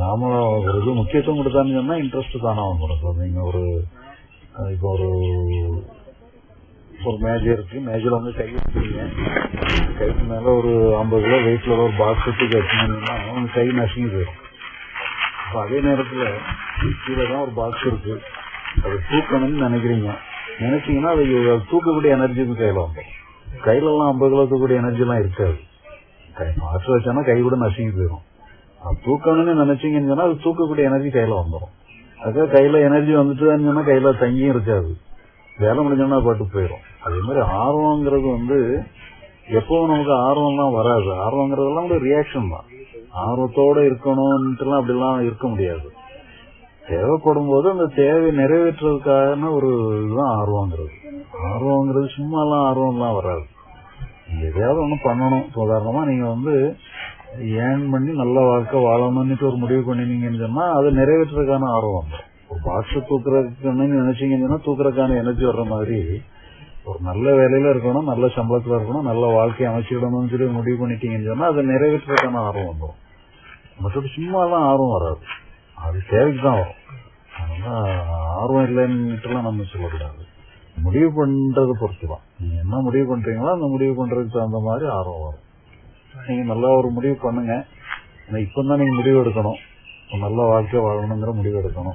நாம ஒரு இது முக்கியத்துவம் கொடுத்தான்னு சொன்னா இன்ட்ரெஸ்ட் தானே வந்துடும் இப்போ நீங்க ஒரு அஹ், இப்போ ஒரு ஒரு மேஜை இருக்கு மேஜைல வந்து கை வச்சுருங்க கைக்கு மேல ஒரு ஐம்பது கிலோ வெயிட்ல ஒரு பாக்ஸ் தூக்கி வச்சுங்கன்னா உங்க கை நசுங்கி போயிடும் அப்ப அதே நேரத்துல கீழே தான் ஒரு பாக்ஸ் இருக்கு அது தூக்கணும்னு நினைக்கிறீங்க நினைச்சீங்கன்னா அது அது தூக்கக்கூடிய எனர்ஜி கையில வந்துடும் கையில எல்லாம் ஐம்பது கிலோ தூக்கக்கூடிய எனர்ஜி எல்லாம் இருக்காது கை பாக்ஸ் வச்சானா கை கூட நசுங்கி போயிடும் அது தூக்கணும்னு நினைச்சீங்கன்னு சொன்னா அது தூக்கக்கூடிய எனர்ஜி கையில வந்துடும் அதுக்காக கையில எனர்ஜி வந்துட்டுன்னு சொன்னா கையில தங்கியும் இருக்காது வேலை முடிஞ்சோம்னா பாட்டு போயிடும் அதே மாதிரி ஆர்வங்கிறது வந்து எப்பவும் நமக்கு ஆர்வம்லாம் வராது ஆர்வங்கிறதெல்லாம் ஒரு ரியாக்ஷன் தான் ஆர்வத்தோட இருக்கணும்ட்டுலாம் அப்படிலாம் இருக்க முடியாது தேவைப்படும் போது அந்த தேவை நிறைவேற்றுறதுக்கான ஒரு இதுதான் ஆர்வங்கிறது ஆர்வங்கிறது சும்மாலாம் ஆர்வம்லாம் வராது நீங்க எதையாவது ஒண்ணு பண்ணணும் இப்ப உதாரணமா நீங்க வந்து ஏர்ன் பண்ணி நல்ல வாழ்க்கை வாழணும்னு ஒரு முடிவு பண்ணினீங்கன்னு சொன்னா அது நிறைவேற்றுறதுக்கான ஆர்வம் வந்துரும். ஒரு பாக்ஸ் தூக்குறதுக்குன்னு நினைச்சீங்கன்னு சொன்னா தூக்குறதுக்கான எனர்ஜி வர்ற மாதிரி ஒரு நல்ல வேலையில இருக்கணும் நல்ல சம்பளத்துல இருக்கணும் நல்ல வாழ்க்கையை அமைச்சிடணும்னு சொல்லி முடிவு பண்ணிட்டீங்கன்னு சொன்னா அதை நிறைவேற்றுறதுக்கான ஆர்வம் வந்துடும் மற்றபடி சும்மாலாம் ஆர்வம் வராது அது தேவைக்கு தான் வரும் அதனால ஆர்வம் இல்லைன்னுட்டுலாம் நம்ம சொல்லக்கூடாது முடிவு பண்றதை பொறுத்து தான் நீங்க என்ன முடிவு பண்றீங்களோ அந்த முடிவு பண்றதுக்கு தகுந்த மாதிரி ஆர்வம் வரும் நீங்க நல்லா ஒரு முடிவு பண்ணுங்க ஆனா இப்பதான் நீங்க முடிவு எடுக்கணும் ஒரு நல்ல வாழ்க்கை வாழணுங்கிற முடிவு எடுக்கணும்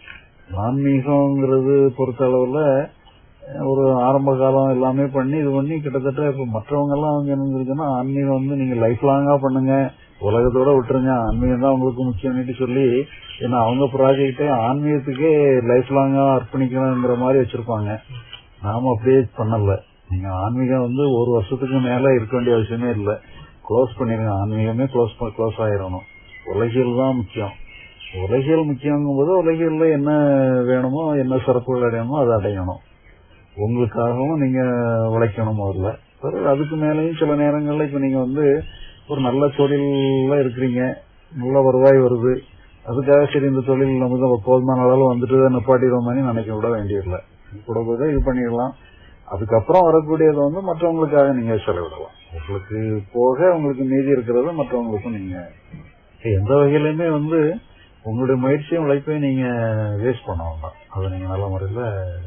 ஆன்மீகங்கிறது பொறுத்த அளவுல அஹ், ஒரு ஆரம்ப காலம் எல்லாமே பண்ணி இது பண்ணி கிட்டத்தட்ட இப்ப மற்றவங்க எல்லாம் வந்து என்ன இருக்குன்னா ஆன்மீகம் வந்து நீங்க லைஃப் லாங்கா பண்ணுங்க உலகத்தோட விட்டுருங்க ஆன்மீகம் தான் உங்களுக்கு முக்கியம்னு சொல்லி ஏன்னா அவங்க ப்ராஜெக்டே ஆன்மீகத்துக்கே லைஃப் லாங்கா அர்ப்பணிக்கணுங்கிற மாதிரி வச்சிருப்பாங்க நாம அப்படியே பண்ணல நீங்க ஆன்மீகம் வந்து ஒரு வருஷத்துக்கு மேல இருக்க வேண்டிய அவசியமே இல்லை க்ளோஸ் பண்ணிருங்க ஆன்மீகமே க்ளோஸ் க்ளோஸ் ஆயிரணும் உலகியல் தான் முக்கியம் உலகியல் முக்கியங்கும் போது உலகியல்ல என்ன வேணுமோ என்ன சிறப்புகள் அடையணுமோ அதை அடையணும் உங்களுக்காகவும் நீங்க உழைக்கணும் முதல்ல பிறகு அதுக்கு மேலேயும் சில நேரங்கள்ல இப்ப நீங்க வந்து ஒரு நல்ல தொழில்ல இருக்கிறீங்க நல்ல வருவாய் வருது அதுக்காக சரி இந்த தொழில் நமக்கு ஒரு போதுமான அளவு வந்துட்டு நிப்பாட்டிடுவோம்னு நினைக்க விட வேண்டியதில்லை கூட கூட இது பண்ணிடலாம் அதுக்கப்புறம் வரக்கூடியதை வந்து மற்றவங்களுக்காக நீங்க செலவிடலாம் உங்களுக்கு போக உங்களுக்கு மீதி இருக்கிறத மற்றவங்களுக்கும் நீங்க எந்த வகையிலுமே வந்து உங்களுடைய முயற்சியும் உழைப்பையும் நீங்க வேஸ்ட் பண்ண வேண்டாம் அதை நீங்க நல்ல முறையில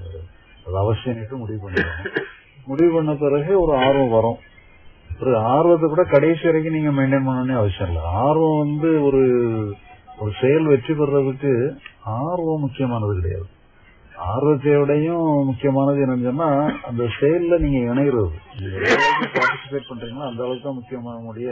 அது அவசியம் முடிவு பண்ணிடணும் முடிவு பண்ண பிறகு ஒரு ஆர்வம் வரும் ஒரு ஆர்வத்தை கூட கடைசி வரைக்கும் நீங்க மெயின்டைன் பண்ணணும்னே அவசியம் இல்லை ஆர்வம் வந்து ஒரு ஒரு செயல் வெற்றி பெறதுக்கு ஆர்வம் முக்கியமானது கிடையாது ஆர்வத்தையோடையும் முக்கியமானது என்னன்னு சொன்னா அந்த செயல்ல நீங்க இணைகிறது பார்ட்டிசிபேட் பண்றீங்களோ அந்த அளவுக்கு தான் முக்கியமான முடிய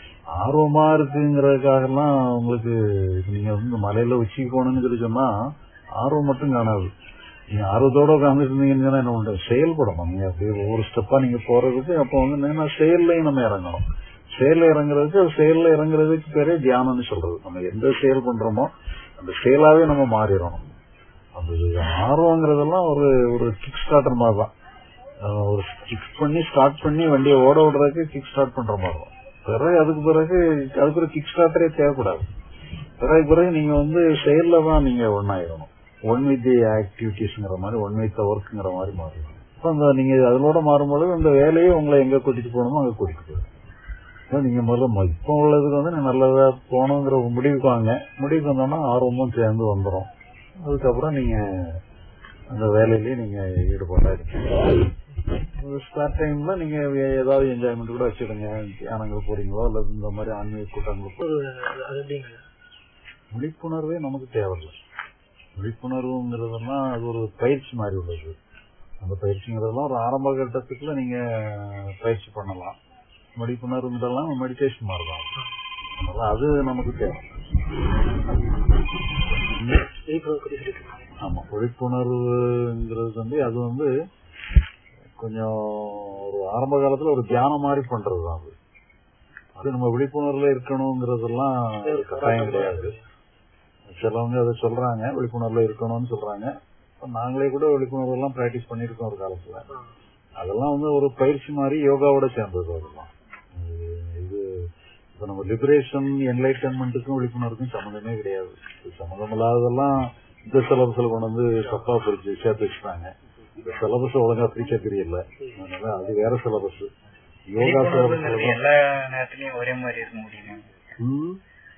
ஆர்வமா இருக்குங்கிறதுக்காக எல்லாம் உங்களுக்கு இப்ப நீங்க வந்து மலையில உச்சிக்கு போகணும்னு சொல்லி சொன்னா ஆர்வம் மட்டும் காணாது நீங்க ஆர்வத்தோட உட்காந்துட்டு இருந்தீங்கன்னு சொன்னா என்ன பண்றது செயல்படணும் நீங்க அப்படியே ஒவ்வொரு ஸ்டெப்பா நீங்க போறதுக்கு அப்போ வந்து என்னன்னா செயல்லையும் நம்ம இறங்கணும் செயல்ல இறங்குறதுக்கு அது செயல்ல இறங்குறதுக்கு பேரே தியானம்னு சொல்றது நம்ம எந்த செயல் பண்றோமோ அந்த செயலாவே நம்ம மாறிடணும் அந்த ஆர்வங்கிறதெல்லாம் ஒரு ஒரு கிக் ஸ்டார்டர் மாதிரி தான் அஹ் ஒரு கிக் பண்ணி ஸ்டார்ட் பண்ணி வண்டியை ஓட விடுறதுக்கு கிக் ஸ்டார்ட் பண்ற மாதிரி தான் பிறகு அதுக்கு பிறகு அதுக்கு ஒரு கிக் ஸ்டார்டரே தேவைப்படாது பிறகு பிறகு நீங்க வந்து செயல்ல தான் நீங்க ஒன்னாயிடணும் ஒன் வித் தி ஆக்டிவிட்டிஸ்ங்கிற மாதிரி ஒன் வித் ஒர்க்குங்கிற மாதிரி மாறிடும் அப்ப அந்த நீங்க அதனோட மாறும்பொழுது அந்த வேலையை உங்களை எங்க கூட்டிட்டு போகணுமோ அங்க கூட்டிட்டு போயிடும் அதான் நீங்க முதல்ல ம- இப்போ உள்ளதுக்கு வந்து நீங்க நல்லதா போகணுங்கிற ஒரு முடிவுக்கு வாங்க முடிவுக்கு வந்தோம்னா ஆர்வமும் சேர்ந்து வந்துடும் அதுக்கப்புறம் நீங்க அந்த வேலையிலேயே நீங்க ஈடுபாடா இருக்கீங்க ஸ்டார்ட் டைம்ல நீங்க ஏதாவது என்ஜாய்மெண்ட் கூட வச்சிடுங்க தியானங்கள் போறீங்களோ அல்லது இந்த மாதிரி ஆன்மீக கூட்டங்கள் போ- ஒரு அது எப்படிங்க விழிப்புணர்வே நமக்கு தேவையில்லை விழிப்புணர்வுங்கிறதெல்லாம் அது ஒரு பயிற்சி மாதிரி உள்ளது அந்த பயிற்சிங்கிறதெல்லாம் ஒரு ஆரம்ப கட்டத்துக்குள்ள நீங்க பயிற்சி பண்ணலாம் விழிப்புணர்வுங்கிறதெல்லாம் மெடிடேஷன் மாதிரி தான் அதனால அது நமக்கு தேவை விழிப்புணர்வு பத்தி சொல்லிட்டு ஆமா விழிப்புணர்வுங்கிறது வந்து அது வந்து கொஞ்சம் ஒரு ஆரம்ப காலத்துல ஒரு தியானம் மாதிரி பண்றது தான் அது அது நம்ம விழிப்புணர்வுல இருக்கணுங்கிறதெல்லாம் கட்டாயம் கிடையாது சிலவங்க அதை சொல்றாங்க விழிப்புணர்வுல இருக்கணும்னு சொல்றாங்க இப்ப நாங்களே கூட விழிப்புணர்வு எல்லாம் பிராக்டிஸ் பண்ணிருக்கோம் ஒரு காலத்துல அதெல்லாம் வந்து ஒரு பயிற்சி மாதிரி யோகாவோட சேர்ந்தது அதெல்லாம் இது- இது இப்ப நம்ம லிபரேஷன் என்லைட்டன்மெண்ட்டுக்கும் விழிப்புணர்வுக்கும் சம்மந்தமே கிடையாது இது சம்மந்தம் இல்லாததெல்லாம் இந்த சிலபஸ்ல கொண்டு வந்து தப்பா பிரிச்சு சேர்த்து வச்சுட்டாங்க இந்த சிலபஸ் ஒழுங்கா பிரிக்க தெரியல அதனால அது வேற சிலபஸ் யோகா சிலபஸ் எல்லா நேரத்துலயும் ஒரே மாதிரி இருக்க முடியும்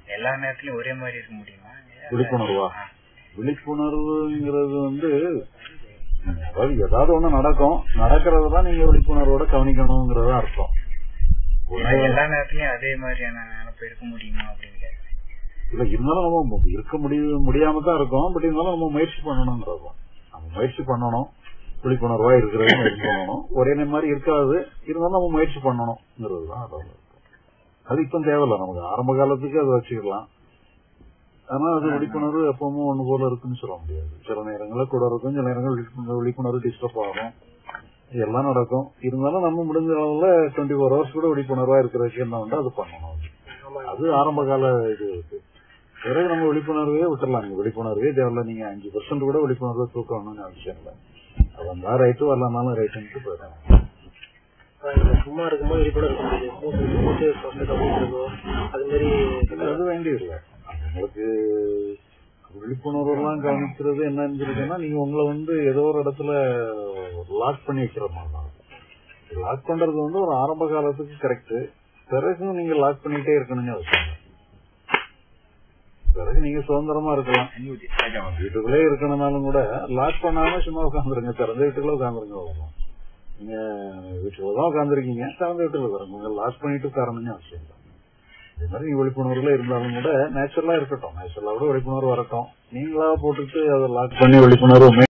எல்லா நேரத்துலயும் ஒரே மாதிரி இருக்க முடியுமா விழிப்புணர்வா விழிப்புணர்வுங்கிறது வந்து அதாவது ஏதாவது ஒண்ணு நடக்கும் நடக்கிறதெல்லாம் நீங்க விழிப்புணர்வோட கவனிக்கணுங்கிறதா அர்த்தம் நான் எல்லா நேரத்துலயும் அதே மாதிரியான நினைப்பு இருக்க முடியுமா அப்படின்னு கேக்குறேன். இல்ல இருந்தாலும் நம்ம இருக்க முடிய முடியாம தான் இருக்கோம் பட் இருந்தாலும் நம்ம முயற்சி பண்ணணுங்கிறதும் நம்ம முயற்சி பண்ணணும் விழிப்புணர்வா இருக்கிறது முயற்சி பண்ணணும் ஒரே மாதிரி இருக்காது இருந்தாலும் நம்ம முயற்சி பண்ணணுங்கிறது தான் அதோட அர்த்தம். அது இப்ப தேவையில்ல நமக்கு ஆரம்ப காலத்துக்கு அதை வச்சுக்கலாம் ஆனா அது விழிப்புணர்வு எப்பவுமே ஒண்ணு போல இருக்குன்னு சொல்ல முடியாது சில நேரங்களில் கூட இருக்கும் சில நேரங்கள் விழிப்புணர்வு விழிப்புணர்வு டிஸ்டர்ப் ஆகும் எல்லாம் நடக்கும் இருந்தாலும் நம்ம முடிஞ்ச அளவுல டுவெண்ட்டி ஃபோர் ஹவர்ஸ் கூட விழிப்புணர்வா இருக்கிறதுக்கு என்ன உண்டோ அது பண்ணணும் ஆமா அது ஆரம்ப கால இது இருக்கு பிறகு நம்ம விழிப்புணர்வே விட்டுறலாம் நீங்க விழிப்புணர்வே தேவையில்ல நீங்க அஞ்சு பர்சன்ட் கூட விழிப்புணர்வை தூக்கணும்னு அவசியம் இல்லை அது வந்தா ரைட்டு வரலனாலும் ரைட்டுன்ட்டு போயிடும் ஆனா, இந்த சும்மா இருக்கும்போது விழிப்புணர்வு இருக்க முடியுது மூச்சு மூச்சு சுவாசத்தை கவனிக்கிறதோ அது மாதிரி அது வேண்டியதில்லை உங்களுக்கு விழிப்புணர்வு எல்லாம் கவனிக்கிறது என்னன்னு சொல்லிட்டீங்கன்னா நீங்க உங்களை வந்து ஏதோ ஒரு இடத்துல லாக் பண்ணி வைக்கிற மாதிரி தான் லாக் பண்றது வந்து ஒரு ஆரம்ப காலத்துக்கு கரெக்ட் பிறகு நீங்க லாக் பண்ணிட்டே இருக்கணும்னு அவசியம் இல்லை. பிறகு நீங்க சுதந்திரமா இருக்கலாம் வீட்டுக்குள்ளே இருக்கணும்னாலும் கூட லாக் பண்ணாம சும்மா உட்காந்துருங்க திறந்த வீட்டுக்குள்ள உட்காந்துருங்க அவ்வளவுதான் நீங்க வீட்டுக்குள்ள தான் உட்காந்துருக்கீங்க திறந்த வீட்டுல உட்காருங்க உங்க லாக் பண்ணிட்டு உட்காரணும்னு அவசியம் இல்லை இதே மாதிரி நீங்க விழிப்புணர்வுல இருந்தாலும் கூட நேச்சுரலா இருக்கட்டும் நேச்சுரலா கூட விழிப்புணர்வு வரட்டும் நீங்களா போட்டுட்டு அதை லாக் பண்ணி விழிப்புணர்வு